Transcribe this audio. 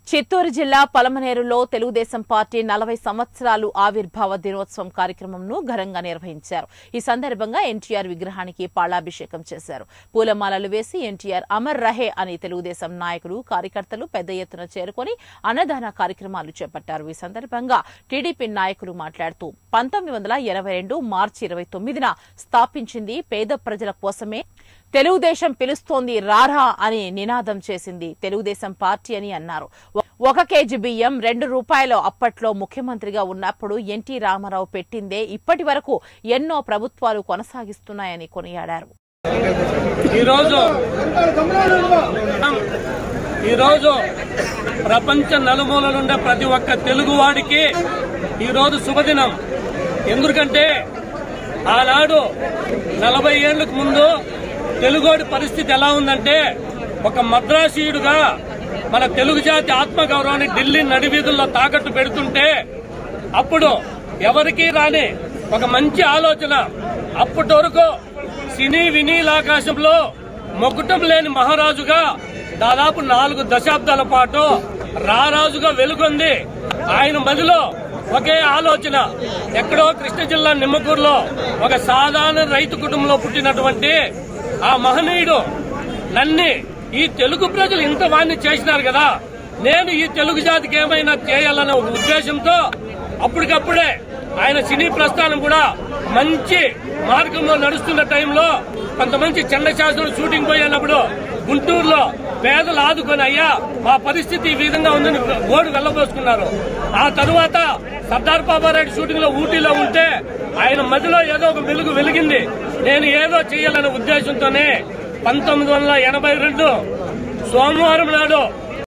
చిత్తూరు జిల్లా పలమనేరులో తెలుగుదేశం పార్టీ నలభై సంవత్సరాలు ఆవిర్భావ దినోత్సవం కార్యక్రమంను ఘనంగా నిర్వహించారు ఈ సందర్భంగా ఎన్టీఆర్ విగ్రహానికి పాళాభిషేకం చేశారు పూలమాలలు వేసి ఎన్టీఆర్ అమర్ రహే అని తెలుగుదేశం నాయకులు కార్యకర్తలు పెద్ద ఎత్తున చేరుకొని అన్నదాన కార్యక్రమాలు చేపట్టారు ఈ సందర్భంగా టీడీపీ నాయకులు మాట్లాడుతూ పంతొమ్మిది వందల ఎనభై రెండు మార్చి ఇరవై తొమ్మిదిన స్థాపించింది పేద ప్రజల కోసమే తెలుగుదేశం పిలుస్తోంది రారా అని నినాదం చేసింది తెలుగుదేశం పార్టీ అని అన్నారు ఒక కేజీ బియ్యం రెండు రూపాయలు అప్పట్లో ముఖ్యమంత్రిగా ఉన్నప్పుడు ఎన్టీ రామారావు పెట్టిందే ఇప్పటి వరకు ఎన్నో ప్రభుత్వాలు కొనసాగిస్తున్నాయని కొనియాడారు ఈరోజు ఈరోజు ప్రపంచ నలుమూలలుండే ప్రతి ఒక్క తెలుగువాడికి ఈరోజు శుభదినం ఎందుకంటే ఆనాడు నలభై ఏళ్లకు ముందు తెలుగోడి పరిస్థితి ఎలా ఉందంటే ఒక మద్రాసీయుడుగా మన తెలుగు జాతి ఆత్మగౌరవాన్ని ఢిల్లీ నడివీధుల్లో తాకట్టు పెడుతుంటే అప్పుడు ఎవరికీ రాని ఒక మంచి ఆలోచన అప్పటి వరకు సినీ వినీలాకాశంలో మొగ్గుటం లేని మహారాజుగా దాదాపు నాలుగు దశాబ్దాల పాటు రారాజుగా వెలుగొంది ఆయన మదిలో ఒకే ఆలోచన ఎక్కడో కృష్ణ జిల్లా నిమ్మకూరులో ఒక సాధారణ రైతు కుటుంబంలో పుట్టినటువంటి ఆ మహనీయుడు నన్ని ఈ తెలుగు ప్రజలు ఇంత వాణ్ణి చేసినారు కదా నేను ఈ తెలుగు జాతికి ఏమైనా చేయాలనే ఒక ఉద్దేశంతో అప్పటికప్పుడే ఆయన సినీ ప్రస్థానం కూడా మంచి మార్గంలో నడుస్తున్న టైంలో కొంతమంది చండశాస్త్రులు షూటింగ్ పోయినప్పుడు గుంటూరులో పేదలు ఆదుకొని అయ్యా మా పరిస్థితి ఈ విధంగా ఉందని ఓడి వెళ్ళబోసుకున్నారు ఆ తరువాత సర్దార్ బాబారెడ్డి షూటింగ్ లో ఊటీలో ఉంటే ఆయన మధ్యలో ఏదో ఒక వెలుగు వెలిగింది నేను ఏదో చేయాలనే ఉద్దేశంతోనే పంతొమ్మిది వందల ఎనభై రెండు సోమవారం నాడు